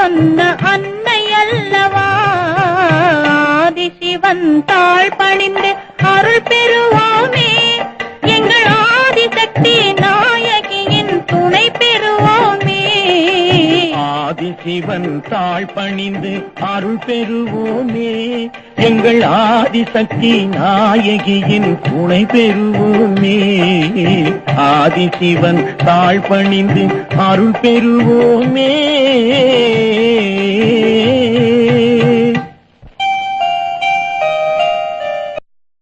சொன்ன அன்னை அல்லவா ஆதிசிவன் தாழ் பணிந்து அருள் பெறுவோமே எங்கள் ஆதிசக்தி நாயகியின் துணை பெறுவோமே ஆதிசிவன் தாழ் பணிந்து அருள் பெறுவோமே எங்கள் ஆதிசக்தி நாயகியின் துணை பெறுவோமே ஆதிசிவன் தாழ் பணிந்து அருள் பெறுவோமே